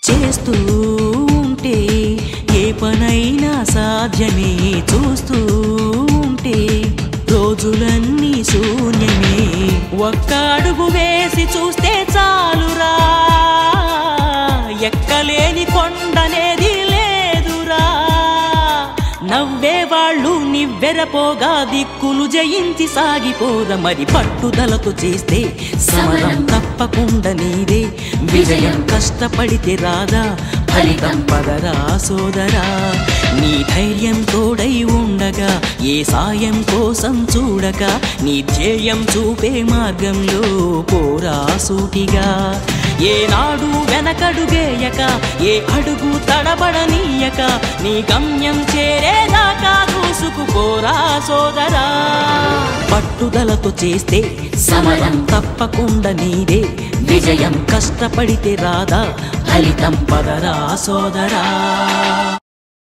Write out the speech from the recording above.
చేస్తూ ఉంటే ఏ పనైనా సాధ్యమే చూస్తూ ఉంటే రోజులన్నీ శూన్యమే ఒక్క అడుగు వేసి చూస్తే చాలురా ఎక్కలేని కొండనేది లేదురా నవ్వేవాళ్ళు నివ్వెరపోగా దిక్కులు జయించి సాగిపోర మరి పట్టుదలతో చేస్తే సమరం తప్పకుండా నీదే విజయం కష్టపడితే రాదా ఫలితం పదరా సోదరా నీ ధైర్యం తోడై ఉండగా ఏ సాయం కోసం చూడక నీ ధ్యేయం చూపే మార్గంలో పోరా సూటిగా ఏనాడు వెనకడుగేయక ఏ అడుగు తడబడనీయక నీ గమ్యం చేరేదాకా దూసుకుపోరా సోదరా పట్టుదలతో చేస్తే సమరం తప్పకుండా నీదే విజయం కష్టపడితే రాదా ఫలితం పదరా సోదరా